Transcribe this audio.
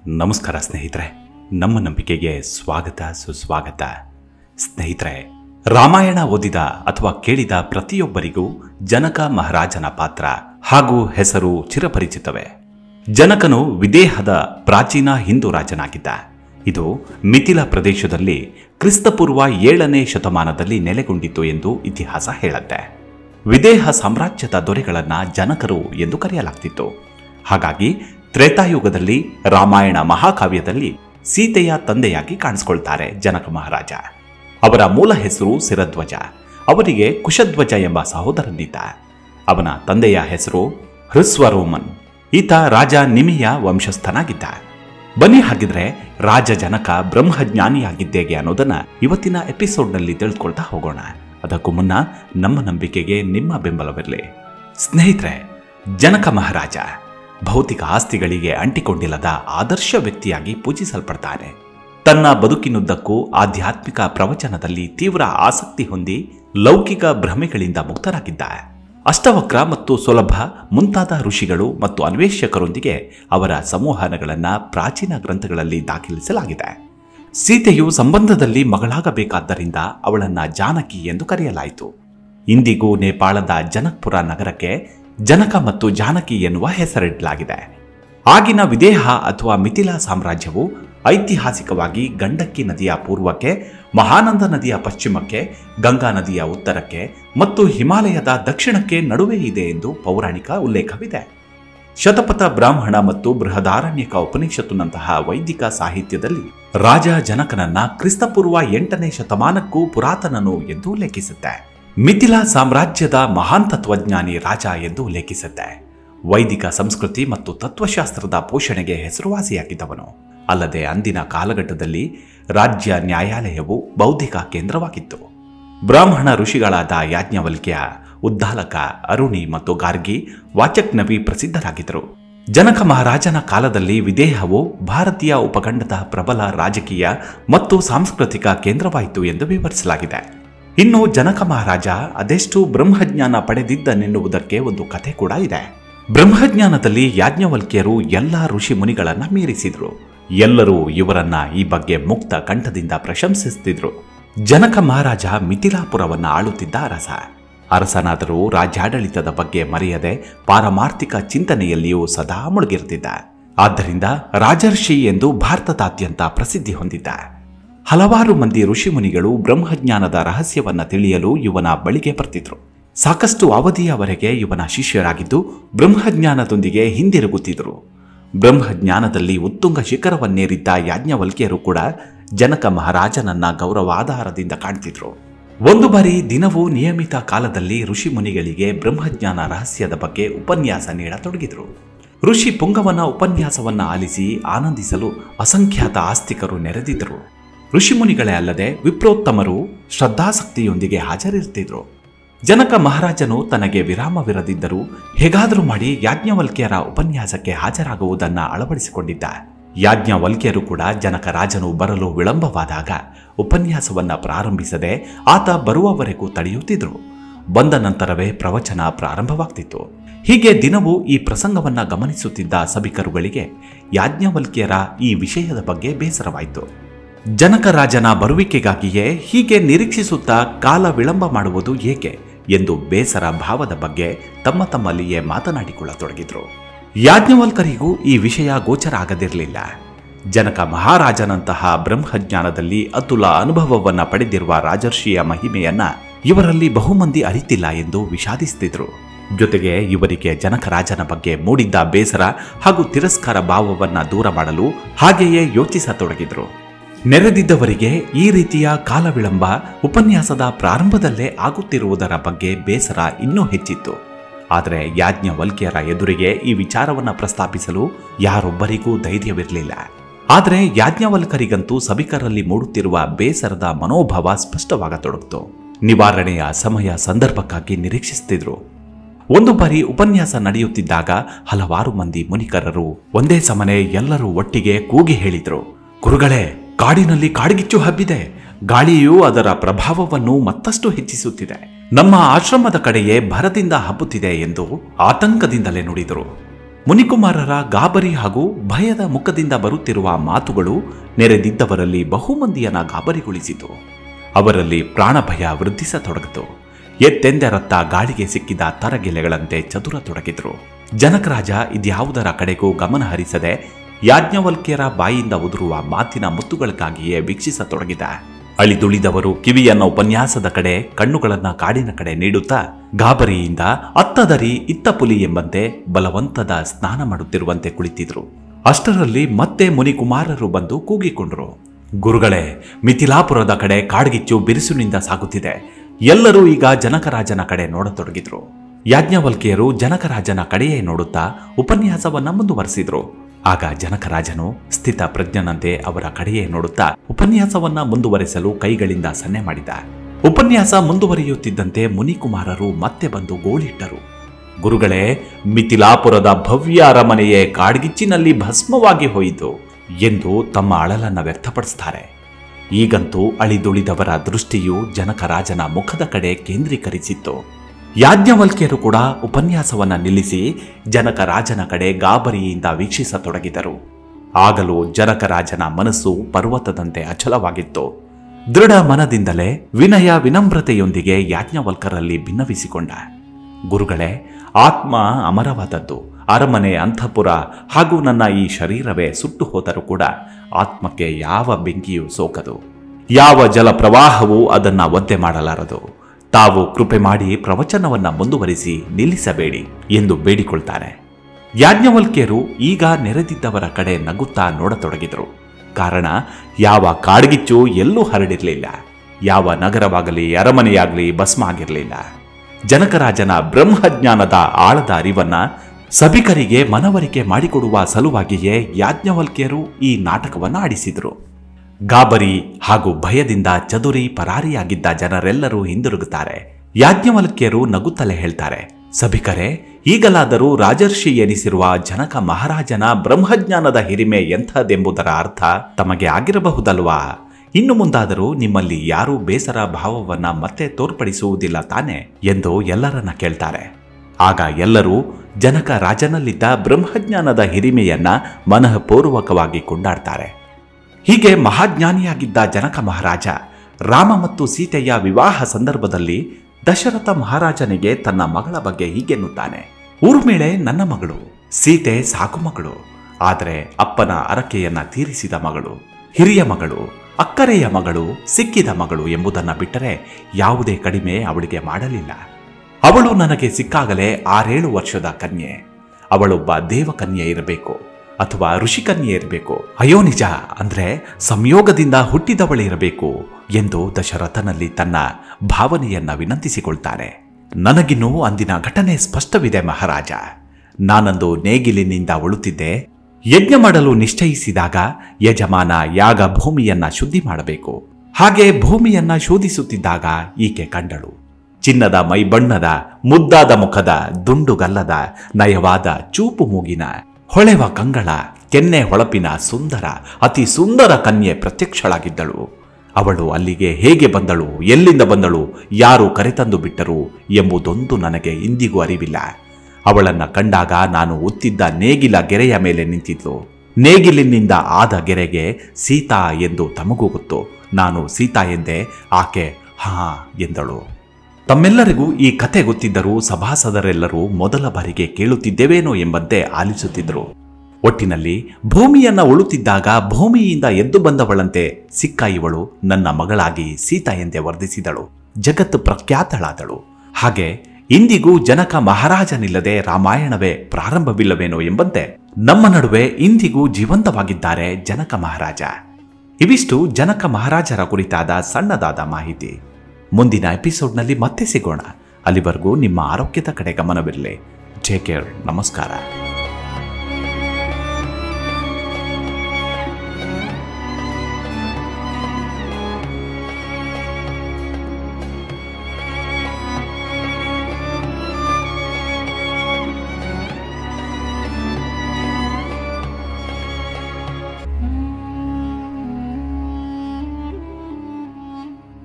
ನಮಸ್ಕಾರ ಸ್ನೇಹಿತರೆ ನಮ್ಮ ನಂಬಿಕೆಗೆ ಸ್ವಾಗತ ಸುಸ್ವಾಗತ ಸ್ನೇಹಿತರೆ ರಾಮಾಯಣ ಓದಿದ ಅಥವಾ ಕೇಳಿದ ಪ್ರತಿಯೊಬ್ಬರಿಗೂ ಜನಕ ಮಹಾರಾಜನ ಪಾತ್ರ ಹಾಗೂ ಹೆಸರು ಚಿರಪರಿಚಿತವೇ ಜನಕನು ವಿದೇಹದ ಪ್ರಾಚೀನ ಹಿಂದೂ ರಾಜನಾಗಿದ್ದ ಇದು ಮಿಥಿಲ ಪ್ರದೇಶದಲ್ಲಿ ಕ್ರಿಸ್ತಪೂರ್ವ ಏಳನೇ ಶತಮಾನದಲ್ಲಿ ನೆಲೆಗೊಂಡಿತು ಎಂದು ಇತಿಹಾಸ ಹೇಳುತ್ತೆ ವಿದೇಹ ಸಾಮ್ರಾಜ್ಯದ ದೊರೆಗಳನ್ನ ಜನಕರು ಎಂದು ಕರೆಯಲಾಗ್ತಿತ್ತು ಹಾಗಾಗಿ ತ್ರೇತಾಯುಗದಲ್ಲಿ ರಾಮಾಯಣ ಮಹಾಕಾವ್ಯದಲ್ಲಿ ಸೀತೆಯ ತಂದೆಯಾಗಿ ಕಾಣಿಸ್ಕೊಳ್ತಾರೆ ಜನಕ ಮಹಾರಾಜ ಅವರ ಮೂಲ ಹೆಸರು ಸಿರಧ್ವಜ ಅವರಿಗೆ ಕುಶಧ್ವಜ ಎಂಬ ಸಹೋದರನಿದ್ದ ಅವನ ತಂದೆಯ ಹೆಸರು ಹೃಸ್ವರೋಮನ್ ಈತ ರಾಜ ನಿಮಿಯ ವಂಶಸ್ಥನಾಗಿದ್ದ ಬನ್ನಿ ಹಾಗಿದ್ರೆ ರಾಜ ಜನಕ ಬ್ರಹ್ಮಜ್ಞಾನಿಯಾಗಿದ್ದೇಗೆ ಅನ್ನೋದನ್ನ ಇವತ್ತಿನ ಎಪಿಸೋಡ್ನಲ್ಲಿ ತಿಳ್ಕೊಳ್ತಾ ಹೋಗೋಣ ಅದಕ್ಕೂ ಮುನ್ನ ನಮ್ಮ ನಂಬಿಕೆಗೆ ನಿಮ್ಮ ಬೆಂಬಲವಿರಲಿ ಸ್ನೇಹಿತರೆ ಜನಕ ಮಹಾರಾಜ ಭೌತಿಕ ಆಸ್ತಿಗಳಿಗೆ ಅಂಟಿಕೊಂಡಿಲ್ಲದ ಆದರ್ಶ ವ್ಯಕ್ತಿಯಾಗಿ ಪೂಜಿಸಲ್ಪಡ್ತಾನೆ ತನ್ನ ಬದುಕಿನುದ್ದಕ್ಕೂ ಆಧ್ಯಾತ್ಮಿಕ ಪ್ರವಚನದಲ್ಲಿ ತೀವ್ರ ಆಸಕ್ತಿ ಹೊಂದಿ ಲೌಕಿಕ ಭ್ರಮೆಗಳಿಂದ ಮುಕ್ತರಾಗಿದ್ದ ಅಷ್ಟವಕ್ರ ಮತ್ತು ಸುಲಭ ಮುಂತಾದ ಋಷಿಗಳು ಮತ್ತು ಅನ್ವೇಷಕರೊಂದಿಗೆ ಅವರ ಸಂವಹನಗಳನ್ನ ಪ್ರಾಚೀನ ಗ್ರಂಥಗಳಲ್ಲಿ ದಾಖಲಿಸಲಾಗಿದೆ ಸೀತೆಯು ಸಂಬಂಧದಲ್ಲಿ ಮಗಳಾಗಬೇಕಾದ್ದರಿಂದ ಅವಳನ್ನ ಜಾನಕಿ ಎಂದು ಕರೆಯಲಾಯಿತು ಇಂದಿಗೂ ನೇಪಾಳದ ಜನಕ್ಪುರ ನಗರಕ್ಕೆ ಜನಕ ಮತ್ತು ಜಾನಕಿ ಎನ್ನುವ ಹೆಸರಿಡಲಾಗಿದೆ ಆಗಿನ ವಿದೇಹ ಅಥವಾ ಮಿಥಿಲಾ ಸಾಮ್ರಾಜ್ಯವು ಐತಿಹಾಸಿಕವಾಗಿ ಗಂಡಕ್ಕಿ ನದಿಯ ಪೂರ್ವಕ್ಕೆ ಮಹಾನಂದ ನದಿಯ ಪಶ್ಚಿಮಕ್ಕೆ ಗಂಗಾ ನದಿಯ ಉತ್ತರಕ್ಕೆ ಮತ್ತು ಹಿಮಾಲಯದ ದಕ್ಷಿಣಕ್ಕೆ ನಡುವೆ ಇದೆ ಎಂದು ಪೌರಾಣಿಕ ಉಲ್ಲೇಖವಿದೆ ಶತಪಥ ಬ್ರಾಹ್ಮಣ ಮತ್ತು ಬೃಹದಾರಣ್ಯಕ ಉಪನಿಷತ್ತುನಂತಹ ವೈದಿಕ ಸಾಹಿತ್ಯದಲ್ಲಿ ರಾಜ ಜನಕನನ್ನ ಕ್ರಿಸ್ತಪೂರ್ವ ಎಂಟನೇ ಶತಮಾನಕ್ಕೂ ಪುರಾತನನು ಎಂದು ಉಲ್ಲೇಖಿಸುತ್ತೆ ಮಿಥಿಲಾ ಸಾಮ್ರಾಜ್ಯದ ಮಹಾನ್ ತತ್ವಜ್ಞಾನಿ ರಾಜ ಎಂದು ಉಲ್ಲೇಖಿಸುತ್ತೆ ವೈದಿಕ ಸಂಸ್ಕೃತಿ ಮತ್ತು ತತ್ವಶಾಸ್ತ್ರದ ಪೋಷಣೆಗೆ ಹೆಸರುವಾಸಿಯಾಗಿದ್ದವನು ಅಲ್ಲದೆ ಅಂದಿನ ಕಾಲಘಟ್ಟದಲ್ಲಿ ರಾಜ್ಯ ನ್ಯಾಯಾಲಯವು ಬೌದ್ಧಿಕ ಕೇಂದ್ರವಾಗಿತ್ತು ಬ್ರಾಹ್ಮಣ ಋಷಿಗಳಾದ ಯಾಜ್ಞವಲ್ಕ್ಯ ಉದ್ದಾಲಕ ಅರುಣಿ ಮತ್ತು ಗಾರ್ಗಿ ವಾಚಕ್ನವಿ ಪ್ರಸಿದ್ಧರಾಗಿದ್ದರು ಜನಕ ಮಹಾರಾಜನ ಕಾಲದಲ್ಲಿ ವಿದೇಹವು ಭಾರತೀಯ ಉಪಖಂಡದ ಪ್ರಬಲ ರಾಜಕೀಯ ಮತ್ತು ಸಾಂಸ್ಕೃತಿಕ ಕೇಂದ್ರವಾಯಿತು ಎಂದು ವಿವರಿಸಲಾಗಿದೆ ಇನ್ನು ಜನಕ ಮಹಾರಾಜ ಅದೆಷ್ಟು ಬ್ರಹ್ಮಜ್ಞಾನ ಪಡೆದಿದ್ದನೆನ್ನುವುದಕ್ಕೆ ಒಂದು ಕಥೆ ಕೂಡ ಇದೆ ಬ್ರಹ್ಮಜ್ಞಾನದಲ್ಲಿ ಯಾಜ್ಞವಲ್ಕ್ಯರು ಎಲ್ಲ ಋಷಿ ಮುನಿಗಳನ್ನ ಮೀರಿಸಿದ್ರು ಎಲ್ಲರೂ ಇವರನ್ನ ಈ ಬಗ್ಗೆ ಮುಕ್ತ ಕಂಠದಿಂದ ಪ್ರಶಂಸಿಸುತ್ತಿದ್ರು ಜನಕ ಮಹಾರಾಜ ಮಿಥಿಲಾಪುರವನ್ನ ಆಳುತ್ತಿದ್ದ ಅರಸ ಅರಸನಾದರೂ ರಾಜ್ಯಾಡಳಿತದ ಬಗ್ಗೆ ಮರೆಯದೆ ಪಾರಮಾರ್ಥಿಕ ಚಿಂತನೆಯಲ್ಲಿಯೂ ಸದಾ ಮುಳುಗಿರುತ್ತಿದ್ದ ಆದ್ದರಿಂದ ರಾಜರ್ಷಿ ಎಂದು ಭಾರತದಾದ್ಯಂತ ಪ್ರಸಿದ್ಧಿ ಹೊಂದಿದ್ದ ಹಲವಾರು ಮಂದಿ ಋಷಿಮುನಿಗಳು ಬ್ರಹ್ಮಜ್ಞಾನದ ರಹಸ್ಯವನ್ನ ತಿಳಿಯಲು ಇವನ ಬಳಿಗೆ ಬರ್ತಿದ್ರು ಸಾಕಷ್ಟು ಅವಧಿಯವರೆಗೆ ಇವನ ಶಿಷ್ಯರಾಗಿದ್ದು ಬ್ರಹ್ಮಜ್ಞಾನದೊಂದಿಗೆ ಹಿಂದಿರುಗುತ್ತಿದ್ದರು ಬ್ರಹ್ಮಜ್ಞಾನದಲ್ಲಿ ಉತ್ತುಂಗ ಶಿಖರವನ್ನೇರಿದ್ದ ಯಾಜ್ಞವಲ್ಕ್ಯರು ಕೂಡ ಜನಕ ಮಹಾರಾಜನನ್ನ ಗೌರವಾಧಾರದಿಂದ ಕಾಣ್ತಿದ್ರು ಒಂದು ಬಾರಿ ದಿನವೂ ನಿಯಮಿತ ಕಾಲದಲ್ಲಿ ಋಷಿ ಮುನಿಗಳಿಗೆ ಬ್ರಹ್ಮಜ್ಞಾನ ರಹಸ್ಯದ ಬಗ್ಗೆ ಉಪನ್ಯಾಸ ನೀಡತೊಡಗಿದ್ರು ಋಷಿ ಪುಂಗವನ ಉಪನ್ಯಾಸವನ್ನ ಆಲಿಸಿ ಆನಂದಿಸಲು ಅಸಂಖ್ಯಾತ ಆಸ್ತಿಕರು ನೆರೆದಿದ್ದರು ಋಷಿಮುನಿಗಳೇ ಅಲ್ಲದೆ ವಿಪ್ರೋತ್ತಮರು ಶ್ರದ್ಧಾಸಕ್ತಿಯೊಂದಿಗೆ ಹಾಜರಿರ್ತಿದ್ರು ಜನಕ ಮಹಾರಾಜನು ತನಗೆ ವಿರಾಮವಿರದಿದ್ದರೂ ಹೇಗಾದರೂ ಮಾಡಿ ಯಾಜ್ಞವಲ್ಕ್ಯರ ಉಪನ್ಯಾಸಕ್ಕೆ ಹಾಜರಾಗುವುದನ್ನ ಅಳವಡಿಸಿಕೊಂಡಿದ್ದ ಯಾಜ್ಞವಲ್ಕ್ಯರು ಕೂಡ ಜನಕ ರಾಜನು ಬರಲು ವಿಳಂಬವಾದಾಗ ಉಪನ್ಯಾಸವನ್ನ ಪ್ರಾರಂಭಿಸದೆ ಆತ ಬರುವವರೆಗೂ ತಡೆಯುತ್ತಿದ್ರು ಬಂದ ನಂತರವೇ ಪ್ರವಚನ ಪ್ರಾರಂಭವಾಗ್ತಿತ್ತು ಹೀಗೆ ದಿನವೂ ಈ ಪ್ರಸಂಗವನ್ನ ಗಮನಿಸುತ್ತಿದ್ದ ಸಭಿಕರುಗಳಿಗೆ ಯಾಜ್ಞವಲ್ಕ್ಯರ ಈ ವಿಷಯದ ಬಗ್ಗೆ ಬೇಸರವಾಯಿತು ಜನಕ ರಾಜನ ಬರುವಿಕೆಗಾಗಿಯೇ ಹೀಗೆ ನಿರೀಕ್ಷಿಸುತ್ತಾ ಕಾಲ ವಿಳಂಬ ಮಾಡುವುದು ಏಕೆ ಎಂದು ಬೇಸರ ಭಾವದ ಬಗ್ಗೆ ತಮ್ಮ ತಮ್ಮಲ್ಲಿಯೇ ಮಾತನಾಡಿಕೊಳ್ಳತೊಡಗಿದ್ರು ಯಾಜ್ಞವಲ್ಕರಿಗೂ ಈ ವಿಷಯ ಗೋಚರ ಆಗದಿರಲಿಲ್ಲ ಜನಕ ಮಹಾರಾಜನಂತಹ ಬ್ರಹ್ಮಜ್ಞಾನದಲ್ಲಿ ಅತುಲ ಅನುಭವವನ್ನ ಪಡೆದಿರುವ ರಾಜರ್ಷಿಯ ಮಹಿಮೆಯನ್ನ ಇವರಲ್ಲಿ ಬಹುಮಂದಿ ಅರಿತಿಲ್ಲ ಎಂದು ವಿಷಾದಿಸುತ್ತಿದ್ರು ಜೊತೆಗೆ ಇವರಿಗೆ ಜನಕರಾಜನ ಬಗ್ಗೆ ಮೂಡಿದ್ದ ಬೇಸರ ಹಾಗೂ ತಿರಸ್ಕಾರ ಭಾವವನ್ನ ದೂರ ಮಾಡಲು ಹಾಗೆಯೇ ಯೋಚಿಸತೊಡಗಿದ್ರು ನೆರೆದಿದ್ದವರಿಗೆ ಈ ರೀತಿಯ ಕಾಲ ವಿಳಂಬ ಉಪನ್ಯಾಸದ ಪ್ರಾರಂಭದಲ್ಲೇ ಆಗುತ್ತಿರುವುದರ ಬಗ್ಗೆ ಬೇಸರ ಇನ್ನೂ ಹೆಚ್ಚಿತ್ತು ಆದರೆ ಯಾಜ್ಞವಲ್ಕ್ಯರ ಎದುರಿಗೆ ಈ ವಿಚಾರವನ್ನ ಪ್ರಸ್ತಾಪಿಸಲು ಯಾರೊಬ್ಬರಿಗೂ ಧೈರ್ಯವಿರಲಿಲ್ಲ ಆದರೆ ಯಾಜ್ಞವಲ್ಕರಿಗಂತೂ ಸಭಿಕರಲ್ಲಿ ಮೂಡುತ್ತಿರುವ ಬೇಸರದ ಮನೋಭಾವ ಸ್ಪಷ್ಟವಾಗತೊಡಗಿತು ನಿವಾರಣೆಯ ಸಮಯ ಸಂದರ್ಭಕ್ಕಾಗಿ ನಿರೀಕ್ಷಿಸುತ್ತಿದ್ರು ಒಂದು ಬಾರಿ ಉಪನ್ಯಾಸ ನಡೆಯುತ್ತಿದ್ದಾಗ ಹಲವಾರು ಮಂದಿ ಮುನಿಕರರು ಒಂದೇ ಸಮನೆ ಎಲ್ಲರೂ ಒಟ್ಟಿಗೆ ಕೂಗಿ ಹೇಳಿದ್ರು ಗುರುಗಳೇ ಕಾಡಿನಲ್ಲಿ ಕಾಡ್ಗಿಚ್ಚು ಹಬ್ಬಿದೆ ಗಾಳಿಯು ಅದರ ಪ್ರಭಾವವನ್ನು ಮತ್ತಷ್ಟು ಹೆಚ್ಚಿಸುತ್ತಿದೆ ನಮ್ಮ ಆಶ್ರಮದ ಕಡೆಯೇ ಭರದಿಂದ ಹಬ್ಬುತ್ತಿದೆ ಎಂದು ಆತಂಕದಿಂದಲೇ ನುಡಿದರು ಮುನಿಕುಮಾರರ ಗಾಬರಿ ಹಾಗೂ ಭಯದ ಮುಖದಿಂದ ಬರುತ್ತಿರುವ ಮಾತುಗಳು ನೆರೆದಿದ್ದವರಲ್ಲಿ ಬಹುಮಂದಿಯನ್ನ ಗಾಬರಿಗೊಳಿಸಿತು ಅವರಲ್ಲಿ ಪ್ರಾಣಭಯ ವೃದ್ಧಿಸತೊಡಗಿತು ಎತ್ತೆಂದೆರತ್ತ ಗಾಳಿಗೆ ಸಿಕ್ಕಿದ ತರಗೆಲೆಗಳಂತೆ ಚದುರತೊಡಗಿದ್ರು ಜನಕರಾಜ ಇದ್ಯಾವುದರ ಕಡೆಗೂ ಗಮನ ಹರಿಸದೆ ಯಾಜ್ಞವಲ್ಕ್ಯರ ಬಾಯಿಂದ ಉದುರುವ ಮಾತಿನ ಮುತ್ತುಗಳಿಗಾಗಿಯೇ ವೀಕ್ಷಿಸತೊಡಗಿದ ಅಳಿದುಳಿದವರು ಕಿವಿಯನ್ನ ಉಪನ್ಯಾಸದ ಕಡೆ ಕಣ್ಣುಗಳನ್ನ ಕಾಡಿನ ಕಡೆ ನೀಡುತ್ತಾ ಗಾಬರಿಯಿಂದ ಅತ್ತದರಿ ಇತ್ತ ಪುಲಿ ಎಂಬಂತೆ ಬಲವಂತದ ಸ್ನಾನ ಮಾಡುತ್ತಿರುವಂತೆ ಕುಳಿತಿದ್ರು ಅಷ್ಟರಲ್ಲಿ ಮತ್ತೆ ಮುನಿಕುಮಾರರು ಬಂದು ಕೂಗಿಕೊಂಡ್ರು ಗುರುಗಳೇ ಮಿಥಿಲಾಪುರದ ಕಡೆ ಕಾಡ್ಗಿಚ್ಚು ಬಿರುಸಿನಿಂದ ಸಾಗುತ್ತಿದೆ ಎಲ್ಲರೂ ಈಗ ಜನಕರಾಜನ ಕಡೆ ನೋಡತೊಡಗಿದ್ರು ಯಾಜ್ಞವಲ್ಕಿಯರು ಜನಕರಾಜನ ಕಡೆಯೇ ನೋಡುತ್ತಾ ಉಪನ್ಯಾಸವನ್ನ ಮುಂದುವರೆಸಿದ್ರು ಆಗ ಜನಕರಾಜನು ಸ್ಥಿತ ಪ್ರಜ್ಞನಂತೆ ಅವರ ಕಡೆಯೇ ನೋಡುತ್ತಾ ಉಪನ್ಯಾಸವನ್ನ ಮುಂದುವರೆಸಲು ಕೈಗಳಿಂದ ಸನ್ನೆ ಮಾಡಿದ ಉಪನ್ಯಾಸ ಮುಂದುವರಿಯುತ್ತಿದ್ದಂತೆ ಮುನಿಕುಮಾರರು ಮತ್ತೆ ಬಂದು ಗೋಳಿಟ್ಟರು ಗುರುಗಳೇ ಮಿಥಿಲಾಪುರದ ಭವ್ಯ ಅರಮನೆಯೇ ಕಾಡ್ಗಿಚ್ಚಿನಲ್ಲಿ ಭಸ್ಮವಾಗಿ ಹೋಯಿತು ಎಂದು ತಮ್ಮ ಅಳಲನ್ನ ವ್ಯಕ್ತಪಡಿಸ್ತಾರೆ ಈಗಂತೂ ಅಳಿದುಳಿದವರ ದೃಷ್ಟಿಯು ಜನಕರಾಜನ ಮುಖದ ಕಡೆ ಕೇಂದ್ರೀಕರಿಸಿತ್ತು ಯಾಜ್ಞವಲ್ಕ್ಯರು ಕೂಡ ಉಪನ್ಯಾಸವನ್ನ ನಿಲ್ಲಿಸಿ ಜನಕರಾಜನ ಕಡೆ ಗಾಬರಿಯಿಂದ ವೀಕ್ಷಿಸತೊಡಗಿದರು ಆಗಲೂ ಜನಕರಾಜನ ಮನಸ್ಸು ಪರ್ವತದಂತೆ ಅಚಲವಾಗಿತ್ತು ದೃಢ ಮನದಿಂದಲೇ ವಿನಯ ವಿನಮ್ರತೆಯೊಂದಿಗೆ ಯಾಜ್ಞವಲ್ಕರಲ್ಲಿ ಭಿನ್ನವಿಸಿಕೊಂಡ ಗುರುಗಳೇ ಆತ್ಮ ಅಮರವಾದದ್ದು ಅರಮನೆ ಅಂತಃಪುರ ಹಾಗೂ ನನ್ನ ಈ ಶರೀರವೇ ಸುಟ್ಟು ಹೋದರೂ ಕೂಡ ಆತ್ಮಕ್ಕೆ ಯಾವ ಬೆಂಕಿಯೂ ಸೋಕದು ಯಾವ ಜಲ ಪ್ರವಾಹವೂ ಅದನ್ನ ಒದ್ದೆ ಮಾಡಲಾರದು ತಾವು ಕೃಪೆ ಮಾಡಿ ಪ್ರವಚನವನ್ನ ಮುಂದುವರಿಸಿ ನಿಲ್ಲಿಸಬೇಡಿ ಎಂದು ಬೇಡಿಕೊಳ್ತಾರೆ ಯಾಜ್ಞವಲ್ಕ್ಯರು ಈಗ ನೆರೆದಿದ್ದವರ ಕಡೆ ನಗುತ್ತಾ ನೋಡತೊಡಗಿದರು ಕಾರಣ ಯಾವ ಕಾಡ್ಗಿಚ್ಚು ಎಲ್ಲೂ ಹರಡಿರಲಿಲ್ಲ ಯಾವ ನಗರವಾಗಲಿ ಅರಮನೆಯಾಗಲಿ ಭಸ್ಮ ಆಗಿರಲಿಲ್ಲ ಜನಕರಾಜನ ಬ್ರಹ್ಮಜ್ಞಾನದ ಆಳದ ಅರಿವನ್ನ ಸಭಿಕರಿಗೆ ಮನವರಿಕೆ ಮಾಡಿಕೊಡುವ ಸಲುವಾಗಿಯೇ ಯಾಜ್ಞವಲ್ಕ್ಯರು ಈ ನಾಟಕವನ್ನು ಆಡಿಸಿದರು ಗಾಬರಿ ಹಾಗೂ ಭಯದಿಂದ ಚದುರಿ ಪರಾರಿಯಾಗಿದ್ದ ಜನರೆಲ್ಲರೂ ಹಿಂದಿರುಗುತ್ತಾರೆ ಯಾಜ್ಞವಲ್ಕ್ಯರು ನಗುತ್ತಲೇ ಹೇಳ್ತಾರೆ ಸಭಿಕರೇ ಈಗಲಾದರೂ ರಾಜರ್ಷಿ ಎನಿಸಿರುವ ಜನಕ ಮಹಾರಾಜನ ಬ್ರಹ್ಮಜ್ಞಾನದ ಹಿರಿಮೆ ಎಂಥದೆಂಬುದರ ಅರ್ಥ ತಮಗೆ ಆಗಿರಬಹುದಲ್ವಾ ಇನ್ನು ಮುಂದಾದರೂ ನಿಮ್ಮಲ್ಲಿ ಯಾರೂ ಬೇಸರ ಭಾವವನ್ನ ಮತ್ತೆ ತೋರ್ಪಡಿಸುವುದಿಲ್ಲ ತಾನೆ ಎಂದು ಎಲ್ಲರನ್ನ ಕೇಳ್ತಾರೆ ಆಗ ಎಲ್ಲರೂ ಜನಕ ರಾಜನಲ್ಲಿದ್ದ ಬ್ರಹ್ಮಜ್ಞಾನದ ಹಿರಿಮೆಯನ್ನ ಮನಃಪೂರ್ವಕವಾಗಿ ಕೊಂಡಾಡ್ತಾರೆ ಹೀಗೆ ಮಹಾಜ್ಞಾನಿಯಾಗಿದ್ದ ಜನಕ ಮಹಾರಾಜ ರಾಮ ಮತ್ತು ಸೀತೆಯ ವಿವಾಹ ಸಂದರ್ಭದಲ್ಲಿ ದಶರಥ ಮಹಾರಾಜನಿಗೆ ತನ್ನ ಮಗಳ ಬಗ್ಗೆ ಹೀಗೆನ್ನುತ್ತಾನೆ ಊರ್ಮಿಳೆ ನನ್ನ ಮಗಳು ಸೀತೆ ಸಾಕು ಮಗಳು ಆದರೆ ಅಪ್ಪನ ಅರಕೆಯನ್ನ ತೀರಿಸಿದ ಮಗಳು ಹಿರಿಯ ಮಗಳು ಅಕ್ಕರೆಯ ಮಗಳು ಸಿಕ್ಕಿದ ಮಗಳು ಎಂಬುದನ್ನ ಬಿಟ್ಟರೆ ಯಾವುದೇ ಕಡಿಮೆ ಅವಳಿಗೆ ಮಾಡಲಿಲ್ಲ ಅವಳು ನನಗೆ ಸಿಕ್ಕಾಗಲೇ ಆರೇಳು ವರ್ಷದ ಕನ್ಯೆ ಅವಳೊಬ್ಬ ದೇವಕನ್ಯೆ ಇರಬೇಕು ಅಥವಾ ಋಷಿಕನ್ಯೆ ಇರಬೇಕು ಅಯ್ಯೋ ನಿಜ ಅಂದ್ರೆ ಸಂಯೋಗದಿಂದ ಹುಟ್ಟಿದವಳಿರಬೇಕು ಎಂದು ದಶರಥನಲ್ಲಿ ತನ್ನ ಭಾವನೆಯನ್ನ ವಿನಂತಿಸಿಕೊಳ್ತಾನೆ ನನಗಿನ್ನೂ ಅಂದಿನ ಘಟನೆ ಸ್ಪಷ್ಟವಿದೆ ಮಹಾರಾಜ ನಾನಂದು ನೇಗಿಲಿನಿಂದ ಉಳುತ್ತಿದ್ದೆ ಯಜ್ಞ ಮಾಡಲು ನಿಶ್ಚಯಿಸಿದಾಗ ಯಜಮಾನ ಯಾಗ ಭೂಮಿಯನ್ನ ಶುದ್ಧಿ ಮಾಡಬೇಕು ಹಾಗೆ ಭೂಮಿಯನ್ನ ಶೋಧಿಸುತ್ತಿದ್ದಾಗ ಈಕೆ ಕಂಡಳು ಚಿನ್ನದ ಮೈಬಣ್ಣದ ಮುದ್ದಾದ ಮುಖದ ದುಂಡುಗಲ್ಲದ ನಯವಾದ ಚೂಪು ಮೂಗಿನ ಹೊಳೆವ ಕಂಗಳ ಕೆನ್ನೆ ಹೊಳಪಿನ ಸುಂದರ ಅತಿ ಸುಂದರ ಕನ್ಯೆ ಪ್ರತ್ಯಕ್ಷಳಾಗಿದ್ದಳು ಅವಳು ಅಲ್ಲಿಗೆ ಹೇಗೆ ಬಂದಳು ಎಲ್ಲಿಂದ ಬಂದಳು ಯಾರು ಕರೆತಂದು ಬಿಟ್ಟರು ಎಂಬುದೊಂದು ನನಗೆ ಇಂದಿಗೂ ಅರಿವಿಲ್ಲ ಅವಳನ್ನ ಕಂಡಾಗ ನಾನು ಉತ್ತಿದ್ದ ನೇಗಿಲ ಗೆರೆಯ ಮೇಲೆ ನಿಂತಿದ್ಲು ನೇಗಿಲಿನಿಂದ ಆದ ಗೆರೆಗೆ ಸೀತಾ ಎಂದು ತಮಗೂ ಗೊತ್ತು ನಾನು ಸೀತಾ ಎಂದೆ ಆಕೆ ಹಾ ಎಂದಳು ತಮ್ಮೆಲ್ಲರಿಗೂ ಈ ಕತೆ ಗೊತ್ತಿದ್ದರೂ ಸಭಾಸದರೆಲ್ಲರೂ ಮೊದಲ ಬಾರಿಗೆ ಕೇಳುತ್ತಿದ್ದೇವೇನೋ ಎಂಬಂತೆ ಆಲಿಸುತ್ತಿದ್ದರು ಒಟ್ಟಿನಲ್ಲಿ ಭೂಮಿಯನ್ನ ಉಳುತ್ತಿದ್ದಾಗ ಭೂಮಿಯಿಂದ ಎದ್ದು ಬಂದವಳಂತೆ ಸಿಕ್ಕ ಇವಳು ನನ್ನ ಮಗಳಾಗಿ ಸೀತಾ ಎಂದೇ ವರ್ಧಿಸಿದಳು ಜಗತ್ತು ಪ್ರಖ್ಯಾತಳಾದಳು ಹಾಗೆ ಇಂದಿಗೂ ಜನಕ ಮಹಾರಾಜನಿಲ್ಲದೆ ರಾಮಾಯಣವೇ ಪ್ರಾರಂಭವಿಲ್ಲವೇನೋ ಎಂಬಂತೆ ನಮ್ಮ ನಡುವೆ ಇಂದಿಗೂ ಜೀವಂತವಾಗಿದ್ದಾರೆ ಜನಕ ಮಹಾರಾಜ ಇವಿಷ್ಟು ಜನಕ ಮಹಾರಾಜರ ಕುರಿತಾದ ಸಣ್ಣದಾದ ಮಾಹಿತಿ ಮುಂದಿನ ಎಪಿಸೋಡ್ನಲ್ಲಿ ಮತ್ತೆ ಸಿಗೋಣ ಅಲ್ಲಿವರೆಗೂ ನಿಮ್ಮ ಆರೋಗ್ಯದ ಕಡೆ ಗಮನವಿರಲಿ ಜೇ ಕೇರ್ ನಮಸ್ಕಾರ